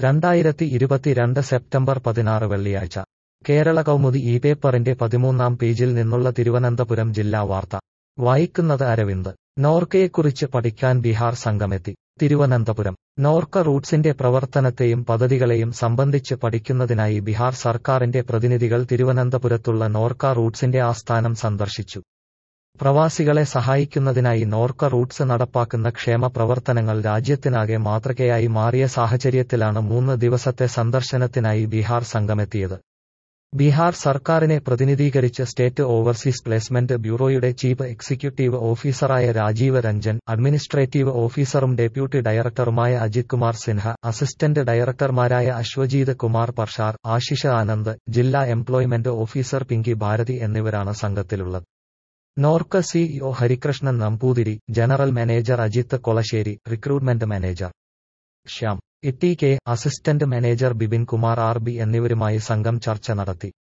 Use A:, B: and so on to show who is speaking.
A: രണ്ടായിരത്തി ഇരുപത്തിരണ്ട് സെപ്റ്റംബർ പതിനാറ് വെള്ളിയാഴ്ച കേരള കൗമുദി ഈ പേപ്പറിന്റെ പതിമൂന്നാം പേജിൽ നിന്നുള്ള തിരുവനന്തപുരം ജില്ലാ വാർത്ത വായിക്കുന്നത് അരവിന്ദ് നോർക്കയെക്കുറിച്ച് പഠിക്കാൻ ബീഹാർ സംഘമെത്തി തിരുവനന്തപുരം നോർക്ക റൂട്ട്സിന്റെ പ്രവർത്തനത്തെയും പദ്ധതികളെയും സംബന്ധിച്ച് പഠിക്കുന്നതിനായി ബീഹാർ സർക്കാരിന്റെ പ്രതിനിധികൾ തിരുവനന്തപുരത്തുള്ള നോർക്ക റൂട്ട്സിന്റെ ആസ്ഥാനം സന്ദർശിച്ചു പ്രവാസികളെ സഹായിക്കുന്നതിനായി നോർക്ക റൂട്ട്സ് നടപ്പാക്കുന്ന ക്ഷേമ പ്രവർത്തനങ്ങൾ രാജ്യത്തിനാകെ മാതൃകയായി മാറിയ സാഹചര്യത്തിലാണ് മൂന്ന് ദിവസത്തെ സന്ദർശനത്തിനായി ബീഹാർ സംഘമെത്തിയത് ബീഹാർ സർക്കാരിനെ പ്രതിനിധീകരിച്ച് സ്റ്റേറ്റ് ഓവർസീസ് പ്ലേസ്മെന്റ് ബ്യൂറോയുടെ ചീഫ് എക്സിക്യൂട്ടീവ് ഓഫീസറായ രാജീവ് രഞ്ജൻ അഡ്മിനിസ്ട്രേറ്റീവ് ഓഫീസറും ഡെപ്യൂട്ടി ഡയറക്ടറുമായ അജിത് കുമാർ സിൻഹ അസിസ്റ്റന്റ് ഡയറക്ടർമാരായ അശ്വജീത് കുമാർ പർഷാർ ആശിഷ ആനന്ദ് ജില്ലാ എംപ്ലോയ്മെന്റ് ഓഫീസർ പിങ്കി ഭാരതി എന്നിവരാണ് സംഘത്തിലുള്ളത് Norka CEO Harikrishnan Namboothiri general manager Ajith Kolassery recruitment manager Shyam E T K assistant manager Bipin Kumar R B എന്നിവരുമായി സംഘം ചർച്ച നടത്തി